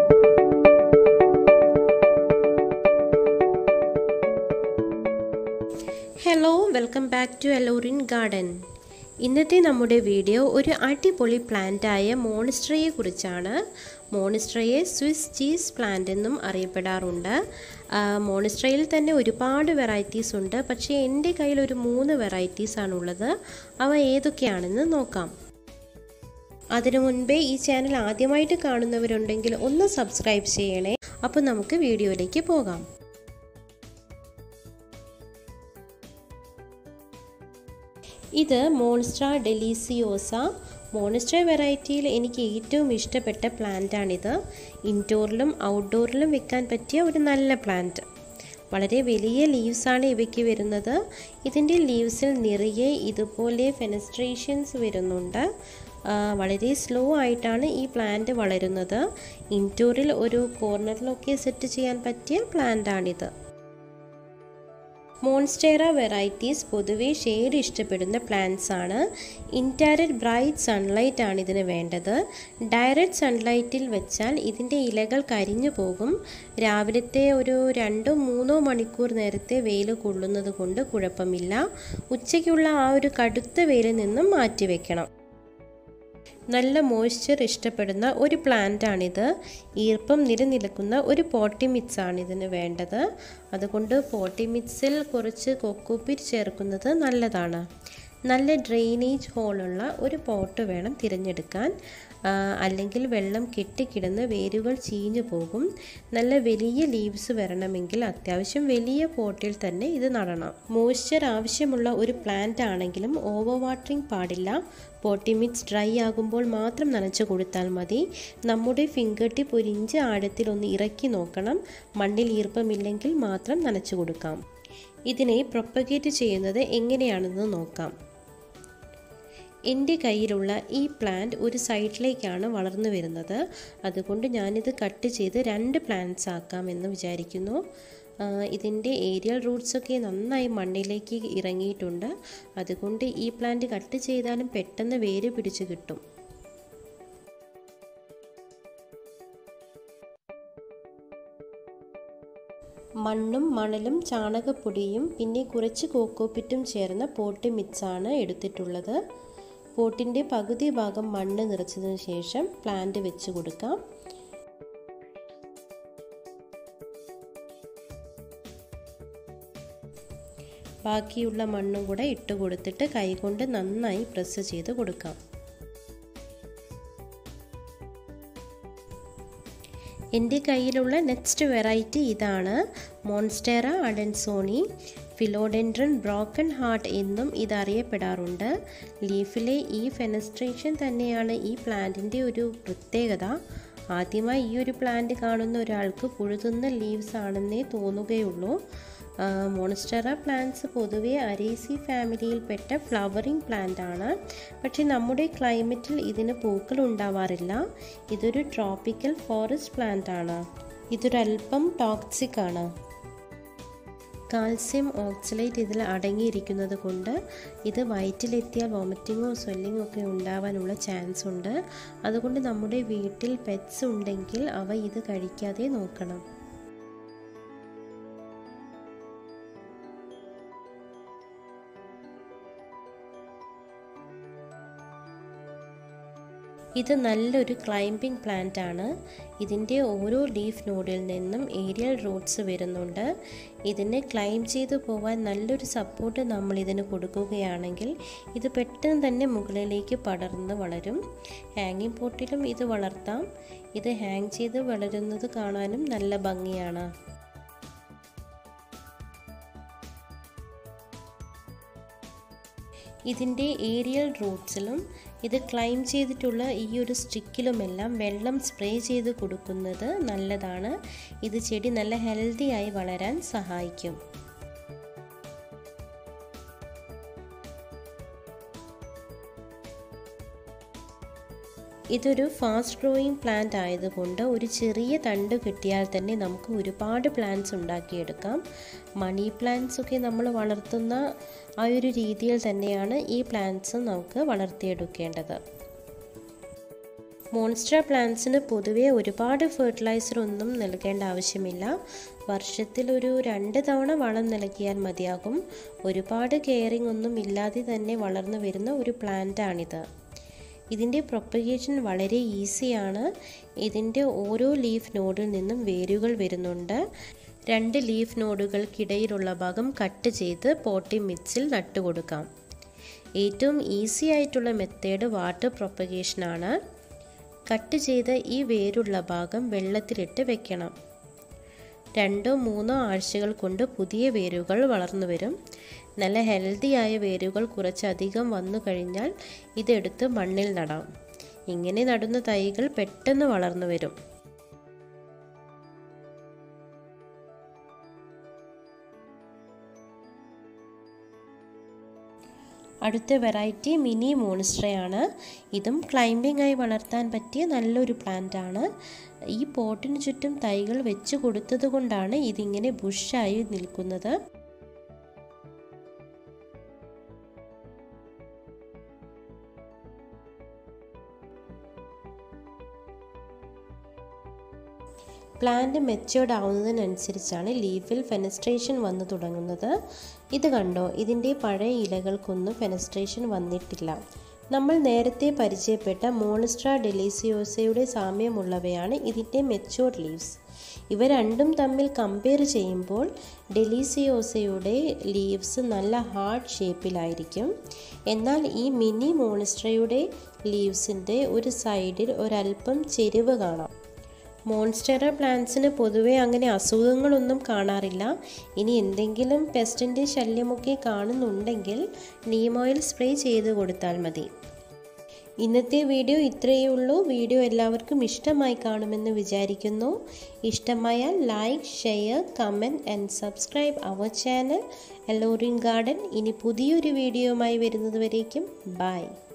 hello welcome back to Elorin garden ഇന്നത്തെ നമ്മുടെ video ഒരു അടിപൊളി പ്ലാന്റായ മോണിസ്ട്രയെ കുറിച്ചാണ് മോണിസ്ട്രയെ സ്വിസ് ചീസ് പ്ലാന്റ് എന്നും അറിയപ്പെടാറുണ്ട് മോണിസ്ട്രയിൽ തന്നെ ഒരുപാട് വെറൈറ്റീസ് ഉണ്ട് പക്ഷേ എൻ്റെ കയ്യിൽ ഒരു മൂന്ന് വെറൈറ്റീസ് ആണുള്ളത് അവ ഏതൊക്കെയാണെന്ന് നോക്കാം അതിനു മുൻപേ ഈ ചാനൽ ആദ്യമായിട്ട് കാണുന്നവരുണ്ടെങ്കിൽ ഒന്ന് സബ്സ്ക്രൈബ് ചെയ്യണേ അപ്പോൾ നമുക്ക് വീഡിയോയിലേക്ക് പോകാം ഇത് മോൺസ്ട്ര ഡെലീസിയോസ മോണിസ്ട്ര വെറൈറ്റിയിൽ എനിക്ക് ഏറ്റവും ഇഷ്ടപ്പെട്ട പ്ലാന്റാണിത് ഇൻഡോറിലും ഔട്ട്ഡോറിലും വെക്കാൻ പറ്റിയ ഒരു നല്ല പ്ലാന്റ് വളരെ വലിയ ലീവ്സാണ് ഇവയ്ക്ക് വരുന്നത് ഇതിൻ്റെ ലീവ്സിൽ നിറയെ ഇതുപോലെ ഫെനസ്ട്രേഷൻസ് വരുന്നുണ്ട് വളരെ സ്ലോ ആയിട്ടാണ് ഈ പ്ലാന്റ് വളരുന്നത് ഇൻഡോറിൽ ഒരു കോർണറിലൊക്കെ സെറ്റ് ചെയ്യാൻ പറ്റിയ പ്ലാന്റാണിത് മോൺസ്റ്റേറ വെറൈറ്റീസ് പൊതുവെ ഷെയ്ഡ് ഇഷ്ടപ്പെടുന്ന പ്ലാന്റ്സ് ആണ് ഇൻറ്റാരറ്റ് ബ്രൈറ്റ് സൺലൈറ്റ് ആണ് ഇതിന് വേണ്ടത് ഡയറക്റ്റ് സൺലൈറ്റിൽ വെച്ചാൽ ഇതിൻ്റെ ഇലകൾ കരിഞ്ഞു പോകും രാവിലത്തെ ഒരു രണ്ടോ മൂന്നോ മണിക്കൂർ നേരത്തെ വെയിൽ കൊള്ളുന്നത് കൊണ്ട് കുഴപ്പമില്ല ഉച്ചയ്ക്കുള്ള ആ ഒരു കടുത്ത വെയിലിൽ നിന്നും മാറ്റി വെക്കണം നല്ല മോയ്സ്ചർ ഇഷ്ടപ്പെടുന്ന ഒരു പ്ലാന്റാണിത് ഈർപ്പം നിലനിൽക്കുന്ന ഒരു പോട്ടി മിക്സാണ് ഇതിന് വേണ്ടത് അതുകൊണ്ട് പോട്ടി മിക്സിൽ കുറച്ച് കൊക്കോപ്പിറ്റ് ചേർക്കുന്നത് നല്ലതാണ് നല്ല ഡ്രെയിനേജ് ഹോളുള്ള ഒരു പോട്ട് വേണം തിരഞ്ഞെടുക്കാൻ അല്ലെങ്കിൽ വെള്ളം കെട്ടിക്കിടന്ന് വേരുകൾ ചീഞ്ഞു പോകും നല്ല വലിയ ലീവ്സ് വരണമെങ്കിൽ അത്യാവശ്യം വലിയ പോട്ടിൽ തന്നെ ഇത് നടണം മോയ്സ്ചർ ആവശ്യമുള്ള ഒരു പ്ലാന്റ് ആണെങ്കിലും ഓവർ വാട്ടറിങ് പാടില്ല പോട്ടി മിക്സ് ഡ്രൈ ആകുമ്പോൾ മാത്രം നനച്ചു കൊടുത്താൽ മതി നമ്മുടെ ഫിംഗർ ടിപ്പ് ഒരു ഇഞ്ച് ആഴത്തിൽ ഒന്ന് ഇറക്കി നോക്കണം മണ്ണിൽ ഈർപ്പമില്ലെങ്കിൽ മാത്രം നനച്ചു കൊടുക്കാം ഇതിനെ പ്രൊപ്പഗേറ്റ് ചെയ്യുന്നത് എങ്ങനെയാണെന്ന് നോക്കാം എൻ്റെ കയ്യിലുള്ള ഈ പ്ലാന്റ് ഒരു സൈഡിലേക്കാണ് വളർന്നു വരുന്നത് അതുകൊണ്ട് ഞാനിത് കട്ട് ചെയ്ത് രണ്ട് പ്ലാന്റ്സ് ആക്കാമെന്ന് വിചാരിക്കുന്നു ഇതിൻ്റെ ഏരിയൽ റൂട്ട്സൊക്കെ നന്നായി മണ്ണിലേക്ക് ഇറങ്ങിയിട്ടുണ്ട് അതുകൊണ്ട് ഈ പ്ലാന്റ് കട്ട് ചെയ്താലും പെട്ടെന്ന് വേര് പിടിച്ച് കിട്ടും മണ്ണും മണലും ചാണകപ്പൊടിയും പിന്നെ കുറച്ച് കോക്കോപ്പിറ്റും ചേർന്ന പോട്ട് മിക്സാണ് എടുത്തിട്ടുള്ളത് പോട്ടിൻ്റെ പകുതി ഭാഗം മണ്ണ് നിറച്ചതിന് ശേഷം പ്ലാന്റ് വെച്ച് കൊടുക്കാം ബാക്കിയുള്ള മണ്ണും കൂടെ ഇട്ട് കൊടുത്തിട്ട് കൈകൊണ്ട് നന്നായി പ്രസ് ചെയ്ത് കൊടുക്കാം എൻ്റെ കയ്യിലുള്ള നെക്സ്റ്റ് വെറൈറ്റി ഇതാണ് monstera adansonii philodendron broken heart എന്നും ഇതറിയപ്പെടാറുണ്ട് ലീഫിലെ ഈ ഫെനസ്ട്രേഷൻ തന്നെയാണ് ഈ പ്ലാന്റിൻ്റെ ഒരു പ്രത്യേകത ആദ്യമായി ഈ ഒരു പ്ലാന്റ് കാണുന്ന ഒരാൾക്ക് പുഴുതുന്ന ലീവ്സ് ആണെന്നേ തോന്നുകയുള്ളൂ മോണസ്റ്ററ പ്ലാന്റ്സ് പൊതുവെ അരേസി ഫാമിലിയിൽപ്പെട്ട ഫ്ലവറിംഗ് പ്ലാന്റ് ആണ് പക്ഷേ നമ്മുടെ ക്ലൈമറ്റിൽ ഇതിന് പൂക്കൾ ഉണ്ടാവാറില്ല ഇതൊരു ട്രോപ്പിക്കൽ ഫോറസ്റ്റ് പ്ലാന്റ് ആണ് ഇതൊരല്പം ടോക്സിക് ആണ് കാൽസ്യം ഓക്സലേറ്റ് ഇതിൽ അടങ്ങിയിരിക്കുന്നത് കൊണ്ട് ഇത് വയറ്റിലെത്തിയാൽ വോമിറ്റിങ്ങോ സ്വെല്ലിങ്ങോ ഒക്കെ ഉണ്ടാവാനുള്ള ചാൻസ് ഉണ്ട് അതുകൊണ്ട് നമ്മുടെ വീട്ടിൽ പെറ്റ്സ് ഉണ്ടെങ്കിൽ അവ ഇത് കഴിക്കാതെ നോക്കണം ഇത് നല്ലൊരു ക്ലൈംബിംഗ് പ്ലാന്റ് ആണ് ഇതിൻ്റെ ഓരോ ലീഫ് നോഡിൽ നിന്നും ഏരിയൽ റൂട്ട്സ് വരുന്നുണ്ട് ഇതിനെ ക്ലൈം ചെയ്തു പോകാൻ നല്ലൊരു സപ്പോർട്ട് നമ്മൾ ഇതിന് കൊടുക്കുകയാണെങ്കിൽ ഇത് പെട്ടെന്ന് തന്നെ മുകളിലേക്ക് പടർന്ന് വളരും ഹാങ്ങിങ് പോട്ടിലും ഇത് വളർത്താം ഇത് ഹാങ് ചെയ്ത് വളരുന്നത് കാണാനും നല്ല ഭംഗിയാണ് ഇതിൻ്റെ ഏരിയൽ റൂട്ട്സിലും ഇത് ക്ലൈം ചെയ്തിട്ടുള്ള ഈ ഒരു സ്റ്റിക്കിലുമെല്ലാം വെള്ളം സ്പ്രേ ചെയ്ത് കൊടുക്കുന്നത് നല്ലതാണ് ഇത് ചെടി നല്ല ഹെൽത്തി ആയി വളരാൻ സഹായിക്കും ഇതൊരു ഫാസ്റ്റ് ഗ്രോയിങ് പ്ലാന്റ് ആയതുകൊണ്ട് ഒരു ചെറിയ തണ്ട് കിട്ടിയാൽ തന്നെ നമുക്ക് ഒരുപാട് പ്ലാന്റ്സ് ഉണ്ടാക്കിയെടുക്കാം മണി പ്ലാന്റ്സ് ഒക്കെ നമ്മൾ വളർത്തുന്ന ആ ഒരു രീതിയിൽ തന്നെയാണ് ഈ പ്ലാന്റ്സ് നമുക്ക് വളർത്തിയെടുക്കേണ്ടത് മോൺസ്റ്റർ പ്ലാന്റ്സിന് പൊതുവേ ഒരുപാട് ഫെർട്ടിലൈസർ ഒന്നും നൽകേണ്ട ആവശ്യമില്ല വർഷത്തിൽ ഒരു രണ്ട് തവണ വളം നൽകിയാൽ മതിയാകും ഒരുപാട് കെയറിംഗ് ഒന്നും ഇല്ലാതെ തന്നെ വളർന്നു വരുന്ന ഒരു പ്ലാന്റാണിത് ഇതിൻ്റെ പ്രൊപ്പഗേഷൻ വളരെ ഈസിയാണ് ഇതിൻ്റെ ഓരോ ലീഫ് നോഡിൽ നിന്നും വേരുകൾ വരുന്നുണ്ട് രണ്ട് ലീഫ് നോഡുകൾക്കിടയിലുള്ള ഭാഗം കട്ട് ചെയ്ത് പോട്ടി മിക്സിൽ നട്ടുകൊടുക്കാം ഏറ്റവും ഈസി ആയിട്ടുള്ള മെത്തേഡ് വാട്ടർ പ്രൊപ്പഗേഷനാണ് കട്ട് ചെയ്ത ഈ വേരുള്ള ഭാഗം വെള്ളത്തിലിട്ട് വെക്കണം രണ്ടോ മൂന്നോ ആഴ്ചകൾ കൊണ്ട് പുതിയ വേരുകൾ വളർന്നു വരും നല്ല ഹെൽത്തിയായ വേരുകൾ കുറച്ചധികം വന്നു കഴിഞ്ഞാൽ ഇതെടുത്ത് മണ്ണിൽ നടാം ഇങ്ങനെ നടുന്ന തൈകൾ പെട്ടെന്ന് വളർന്നു വരും അടുത്ത വെറൈറ്റി മിനി മോൺസ്ട്രയാണ് ഇതും ക്ലൈംബിംഗ് ആയി വളർത്താൻ പറ്റിയ നല്ലൊരു പ്ലാന്റ് ആണ് ഈ പോട്ടിന് ചുറ്റും തൈകൾ വെച്ച് കൊടുത്തത് കൊണ്ടാണ് ഇതിങ്ങനെ ബുഷായി നിൽക്കുന്നത് പ്ലാന്റ് മെച്ചുവേർഡ് ആവുന്നതിനനുസരിച്ചാണ് ലീഫിൽ ഫെനസ്ട്രേഷൻ വന്നു തുടങ്ങുന്നത് ഇത് കണ്ടോ ഇതിൻ്റെ പഴയ ഇലകൾക്കൊന്നും ഫെനസ്ട്രേഷൻ വന്നിട്ടില്ല നമ്മൾ നേരത്തെ പരിചയപ്പെട്ട മോണിസ്ട്ര ഡെലീസിയോസയുടെ സാമ്യമുള്ളവയാണ് ഇതിൻ്റെ മെച്ചുവേർഡ് ലീവ്സ് ഇവ രണ്ടും തമ്മിൽ കമ്പയർ ചെയ്യുമ്പോൾ ഡെലീസിയോസയുടെ ലീവ്സ് നല്ല ഹാർഡ് ഷേപ്പിലായിരിക്കും എന്നാൽ ഈ മിനി മോണിസ്ട്രയുടെ ലീവ്സിൻ്റെ ഒരു സൈഡിൽ ഒരല്പം ചെരിവ് കാണാം മോൺസ്റ്റർ പ്ലാന്റ്സിന് പൊതുവേ അങ്ങനെ അസുഖങ്ങളൊന്നും കാണാറില്ല ഇനി എന്തെങ്കിലും പെസ്റ്റിൻ്റെ ശല്യമൊക്കെ കാണുന്നുണ്ടെങ്കിൽ നീം ഓയിൽ സ്പ്രേ ചെയ്ത് കൊടുത്താൽ മതി ഇന്നത്തെ വീഡിയോ ഇത്രയേ ഉള്ളൂ വീഡിയോ എല്ലാവർക്കും ഇഷ്ടമായി കാണുമെന്ന് വിചാരിക്കുന്നു ഇഷ്ടമായാൽ like share comment and subscribe our channel Elorin garden ഇനി പുതിയൊരു വീഡിയോയുമായി വരുന്നത് വരേക്കും ബൈ